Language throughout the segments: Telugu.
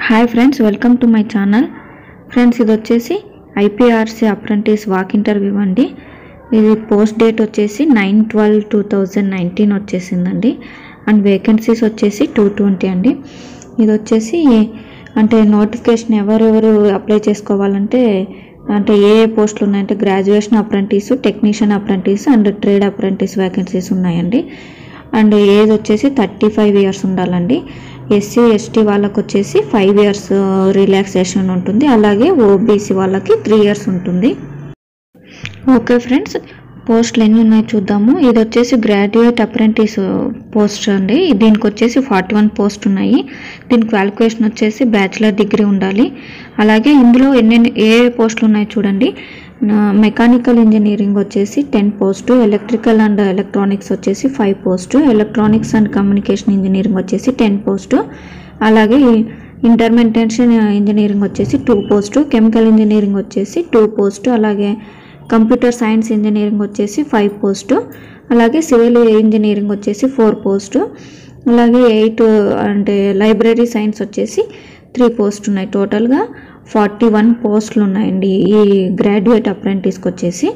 hi friends welcome to my channel friends ఇది వచ్చేసి ఐపీఆర్సీ అప్రెంటిస్ వాక్ ఇంటర్వ్యూ అండి ఇది పోస్ట్ డేట్ వచ్చేసి nine twelve two thousand nineteen వచ్చేసిందండి అండ్ వేకెన్సీస్ వచ్చేసి టూ ట్వంటీ అండి ఇది వచ్చేసి అంటే నోటిఫికేషన్ ఎవరెవరు అప్లై చేసుకోవాలంటే అంటే ఏ ఏ పోస్టులు ఉన్నాయంటే graduation apprentice technician apprentice and trade apprentice vacancies ఉన్నాయండి అండ్ ఏజ్ వచ్చేసి థర్టీ ఫైవ్ ఇయర్స్ ఉండాలండి ఎస్సీ ఎస్టీ వాళ్ళకి వచ్చేసి ఫైవ్ ఇయర్స్ రిలాక్సేషన్ ఉంటుంది అలాగే ఓబీసీ వాళ్ళకి త్రీ ఇయర్స్ ఉంటుంది ఓకే ఫ్రెండ్స్ పోస్టులు ఎన్ని ఉన్నాయో చూద్దాము ఇది వచ్చేసి గ్రాడ్యుయేట్ అప్రెంటిస్ పోస్ట్ అండి దీనికి వచ్చేసి ఫార్టీ వన్ పోస్ట్ ఉన్నాయి దీని క్వాలిఫికేషన్ వచ్చేసి బ్యాచిలర్ డిగ్రీ ఉండాలి అలాగే ఇందులో ఎన్నెన్ని ఏ ఏ పోస్టులు ఉన్నాయో చూడండి మెకానికల్ ఇంజనీరింగ్ వచ్చేసి ten post electrical and electronics వచ్చేసి five post electronics and communication engineering వచ్చేసి టెన్ పోస్టు అలాగే ఇంటర్మెంటేషన్ ఇంజనీరింగ్ వచ్చేసి టూ పోస్టు కెమికల్ ఇంజనీరింగ్ వచ్చేసి టూ పోస్టు అలాగే కంప్యూటర్ సైన్స్ ఇంజనీరింగ్ వచ్చేసి ఫైవ్ పోస్టు అలాగే సివిల్ ఇంజనీరింగ్ వచ్చేసి ఫోర్ పోస్టు అలాగే ఎయిట్ అంటే లైబ్రరీ సైన్స్ వచ్చేసి త్రీ పోస్ట్ ఉన్నాయి టోటల్గా ఫార్టీ వన్ పోస్టులు ఉన్నాయండి ఈ గ్రాడ్యుయేట్ అప్రెంటిస్కి వచ్చేసి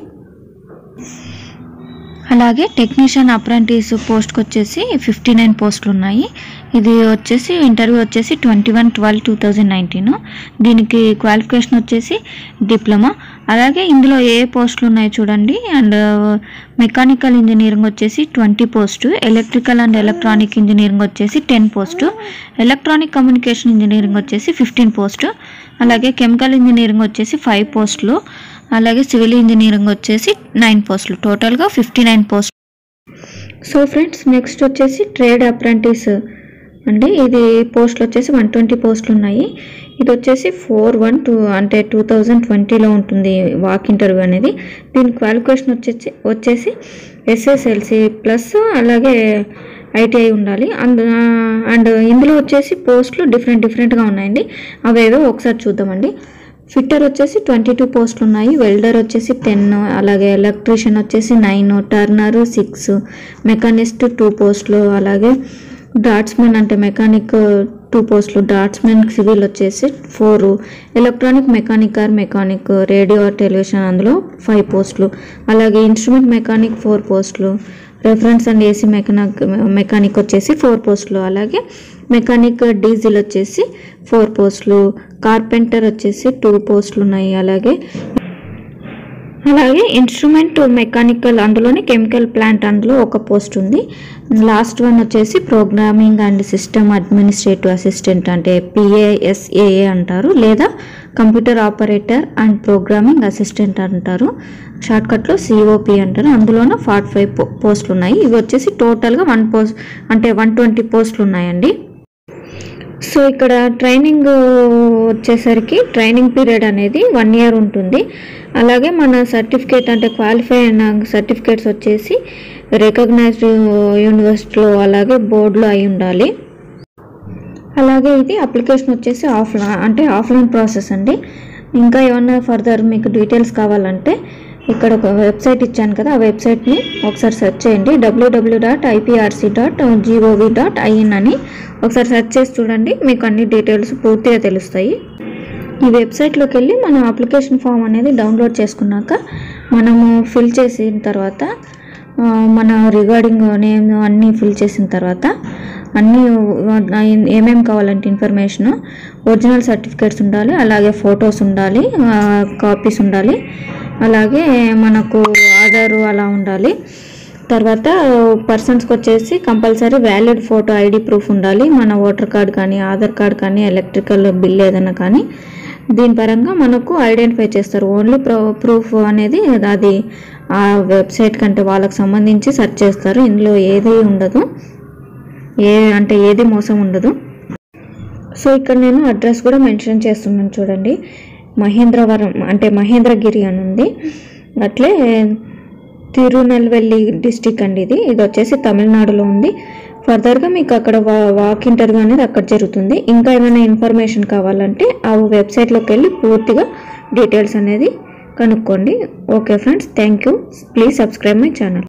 అలాగే టెక్నీషియన్ అప్రెంటిస్ పోస్ట్కి వచ్చేసి ఫిఫ్టీ నైన్ పోస్టులు ఉన్నాయి ఇది వచ్చేసి ఇంటర్వ్యూ వచ్చేసి twenty one twelve two thousand nineteen దీనికి క్వాలిఫికేషన్ వచ్చేసి డిప్లొమా అలాగే ఇందులో ఏ పోస్టులు ఉన్నాయో చూడండి అండ్ మెకానికల్ ఇంజనీరింగ్ వచ్చేసి twenty post electrical and electronic engineering వచ్చేసి ten post electronic communication engineering వచ్చేసి ఫిఫ్టీన్ పోస్టు అలాగే కెమికల్ ఇంజనీరింగ్ వచ్చేసి ఫైవ్ పోస్టులు అలాగే సివిల్ ఇంజనీరింగ్ వచ్చేసి నైన్ పోస్టులు టోటల్గా fifty nine post so friends next వచ్చేసి ట్రేడ్ అప్రెంటిస్ అండి ఇది పోస్టులు వచ్చేసి వన్ ట్వంటీ పోస్టులు ఉన్నాయి ఇది వచ్చేసి ఫోర్ వన్ టూ అంటే టూ థౌజండ్ ట్వంటీలో ఉంటుంది వాక్ ఇంటర్వ్యూ అనేది దీని క్వాలిఫికేషన్ వచ్చేసి వచ్చేసి ఎస్ఎస్ఎల్సి ప్లస్ అలాగే ఐటీఐ ఉండాలి అండ్ అండ్ ఇందులో వచ్చేసి పోస్టులు డిఫరెంట్ డిఫరెంట్గా ఉన్నాయండి అవేవో ఒకసారి చూద్దామండి ఫిట్టర్ వచ్చేసి ట్వంటీ టూ పోస్టులు ఉన్నాయి వెల్డర్ వచ్చేసి టెన్ అలాగే ఎలక్ట్రీషియన్ వచ్చేసి nine turner six machinist two పోస్టులు అలాగే డాట్స్మెన్ అంటే మెకానిక్ టూ పోస్టులు డాట్స్మెన్ సివిల్ వచ్చేసి four electronic mechanic or mechanic radio television అందులో ఫైవ్ పోస్టులు అలాగే ఇన్స్ట్రుమెంట్ మెకానిక్ ఫోర్ పోస్టులు reference and AC mechanic mechanic వచ్చేసి ఫోర్ పోస్టులు అలాగే మెకానిక్ డీజిల్ వచ్చేసి ఫోర్ పోస్టులు కార్పెంటర్ వచ్చేసి టూ పోస్టులు ఉన్నాయి అలాగే అలాగే ఇన్స్ట్రుమెంట్ మెకానికల్ అందులోనే కెమికల్ ప్లాంట్ అందులో ఒక పోస్ట్ ఉంది లాస్ట్ వన్ వచ్చేసి programming and system administrative assistant అంటే పిఏఎస్ఏఏ అంటారు లేదా computer operator and programming assistant అంటారు షార్ట్కట్లో సిఓపి అంటారు అందులోనే ఫార్టీ ఫైవ్ పోస్టులు ఉన్నాయి ఇవి వచ్చేసి టోటల్గా వన్ పోస్ట్ అంటే వన్ ట్వంటీ పోస్టులు ఉన్నాయండి సో ఇక్కడ ట్రైనింగ్ వచ్చేసరికి ట్రైనింగ్ పీరియడ్ అనేది వన్ ఇయర్ ఉంటుంది అలాగే మన సర్టిఫికేట్ అంటే క్వాలిఫై అయిన సర్టిఫికేట్స్ వచ్చేసి రికగ్నైజ్డ్ యూనివర్సిటీలో అలాగే బోర్డులో అయి ఉండాలి అలాగే ఇది అప్లికేషన్ వచ్చేసి ఆఫ్లైన్ అంటే ఆఫ్లైన్ ప్రాసెస్ అండి ఇంకా ఏమన్నా ఫర్దర్ మీకు డీటెయిల్స్ కావాలంటే ఇక్కడ ఒక వెబ్సైట్ ఇచ్చాను కదా ఆ వెబ్సైట్ని ఒకసారి సెర్చ్ చేయండి WWW dot IPRC dot GOV dot IN అని ఒకసారి సెర్చ్ చేసి చూడండి మీకు అన్ని డీటెయిల్స్ పూర్తిగా తెలుస్తాయి ఈ వెబ్సైట్లోకి వెళ్ళి మనం అప్లికేషన్ ఫామ్ అనేది డౌన్లోడ్ చేసుకున్నాక మనము ఫిల్ చేసిన తర్వాత మన రిగార్డింగ్ నేమ్ అన్నీ ఫిల్ చేసిన తర్వాత అన్నీ ఏమేమి కావాలంటే ఇన్ఫర్మేషన్ ఒరిజినల్ సర్టిఫికేట్స్ ఉండాలి అలాగే ఫొటోస్ ఉండాలి కాపీస్ ఉండాలి అలాగే మనకు ఆధారు అలా ఉండాలి తర్వాత పర్సన్స్కి వచ్చేసి compulsory valid photo ID proof ఉండాలి మన ఓటర్ కార్డ్ కానీ ఆధార్ కార్డ్ కానీ ఎలక్ట్రికల్ బిల్ ఏదైనా కానీ దీని పరంగా మనకు ఐడెంటిఫై చేస్తారు ఓన్లీ ప్రూఫ్ అనేది అది ఆ వెబ్సైట్ కంటే వాళ్ళకి సంబంధించి సెర్చ్ చేస్తారు ఇందులో ఏది ఉండదు ఏ అంటే ఏది మోసం ఉండదు సో ఇక్కడ నేను అడ్రస్ కూడా మెన్షన్ చేస్తున్నాను చూడండి మహేంద్రవరం అంటే మహేంద్రగిరి అని ఉంది అట్లే తిరునెల్వేలి డిస్టిక్ అండి ఇది ఇది వచ్చేసి తమిళనాడులో ఉంది ఫర్దర్గా మీకు అక్కడ వా వాక్ ఇంటర్వ్యూ అనేది అక్కడ జరుగుతుంది ఇంకా ఏమైనా ఇన్ఫర్మేషన్ కావాలంటే ఆ వెబ్సైట్లోకి వెళ్ళి పూర్తిగా డీటెయిల్స్ అనేది కనుక్కోండి okay friends thank you please subscribe my channel